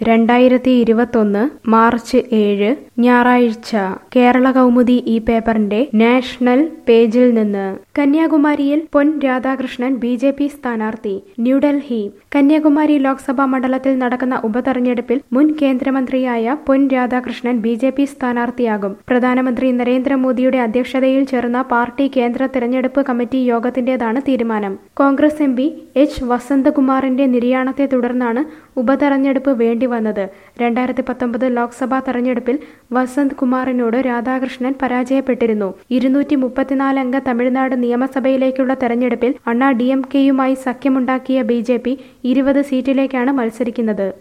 രണ്ടായിരത്തി ഇരുപത്തൊന്ന് മാർച്ച് ഏഴ് ഞായറാഴ്ച കേരള കൗമുദി ഈ പേപ്പറിന്റെ നാഷണൽ പേജിൽ നിന്ന് കന്യാകുമാരിയിൽ Pon Radhakrishnan B J P സ്ഥാനാർത്ഥി ന്യൂഡൽഹി കന്യാകുമാരി ലോക്സഭാ മണ്ഡലത്തിൽ നടക്കുന്ന ഉപതെരഞ്ഞെടുപ്പിൽ മുൻ കേന്ദ്രമന്ത്രിയായ Pon Radhakrishnan B J P സ്ഥാനാർത്ഥിയാകും പ്രധാനമന്ത്രി നരേന്ദ്രമോദിയുടെ അധ്യക്ഷതയിൽ ചേർന്ന പാർട്ടി കേന്ദ്ര തെരഞ്ഞെടുപ്പ് കമ്മിറ്റി യോഗത്തിന്റേതാണ് തീരുമാനം കോൺഗ്രസ് എം പി എച്ച് വസന്തകുമാറിന്റെ നിര്യാണത്തെ തുടർന്നാണ് ഉപതെരഞ്ഞെടുപ്പ് വേണ്ടിവന്നത് രണ്ടായിരത്തി പത്തൊമ്പത് ലോക്സഭാ തെരഞ്ഞെടുപ്പിൽ വസന്ത് കുമാറിനോട് രാധാകൃഷ്ണൻ പരാജയപ്പെട്ടിരുന്നു ഇരുന്നൂറ്റി മുപ്പത്തിനാല് അംഗ തമിഴ്നാട് നിയമസഭയിലേക്കുള്ള തെരഞ്ഞെടുപ്പിൽ അണ്ണാ ഡി എം കെയുമായി സഖ്യമുണ്ടാക്കിയ ബി ജെ പി ഇരുപത് സീറ്റിലേക്കാണ് മത്സരിക്കുന്നത്